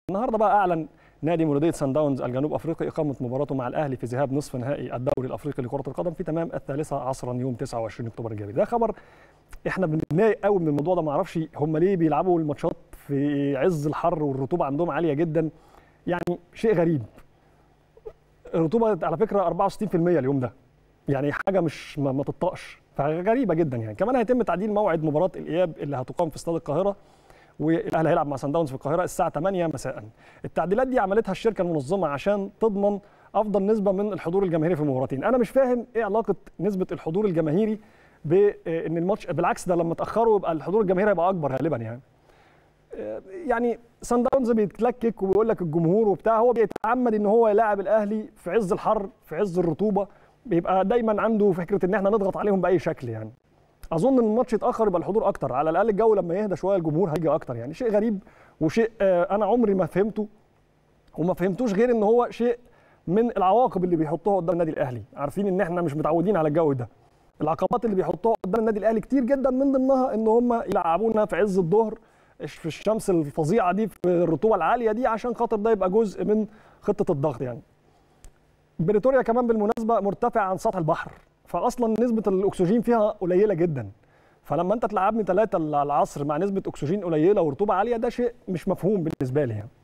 النهارده بقى اعلن نادي مولوديه سان داونز الجنوب افريقي اقامه مباراته مع الاهلي في ذهاب نصف نهائي الدوري الافريقي لكره القدم في تمام الثالثه عصرا يوم 29 اكتوبر الجاري ده خبر احنا بنتضايق قوي من الموضوع ده ما اعرفش هم ليه بيلعبوا الماتشات في عز الحر والرطوبه عندهم عاليه جدا يعني شيء غريب الرطوبه على فكره 64% اليوم ده يعني حاجه مش ما, ما تطقش فغريبه جدا يعني كمان هيتم تعديل موعد مباراه الاياب اللي هتقام في استاد القاهره والاهلي هيلعب مع سان داونز في القاهره الساعه 8 مساء التعديلات دي عملتها الشركه المنظمه عشان تضمن افضل نسبه من الحضور الجماهيري في المباراتين انا مش فاهم ايه علاقه نسبه الحضور الجماهيري بان الماتش بالعكس ده لما تاخروا يبقى الحضور الجماهيري هيبقى اكبر غالبا يعني يعني سان داونز بيتلكك وبيقول لك الجمهور وبتاع هو بيتعمد ان هو يلاعب الاهلي في عز الحر في عز الرطوبه بيبقى دايما عنده فكره ان احنا نضغط عليهم باي شكل يعني اظن ان الماتش يتاخر يبقى الحضور اكتر على الاقل الجو لما يهدى شويه الجمهور هيجي اكتر يعني شيء غريب وشيء انا عمري ما فهمته وما فهمتوش غير ان هو شيء من العواقب اللي بيحطوها قدام النادي الاهلي عارفين ان احنا مش متعودين على الجو ده العقبات اللي بيحطوها قدام النادي الاهلي كتير جدا من ضمنها ان هم يلعبونا في عز الظهر في الشمس الفظيعه دي في الرطوبه العاليه دي عشان خاطر ده يبقى جزء من خطه الضغط يعني بريتوريا كمان بالمناسبه مرتفع عن سطح البحر فاصلا نسبه الاكسجين فيها قليله جدا فلما انت تلعبني ثلاثة العصر مع نسبه اكسجين قليله ورطوبه عاليه ده شيء مش مفهوم بالنسبه لي يعني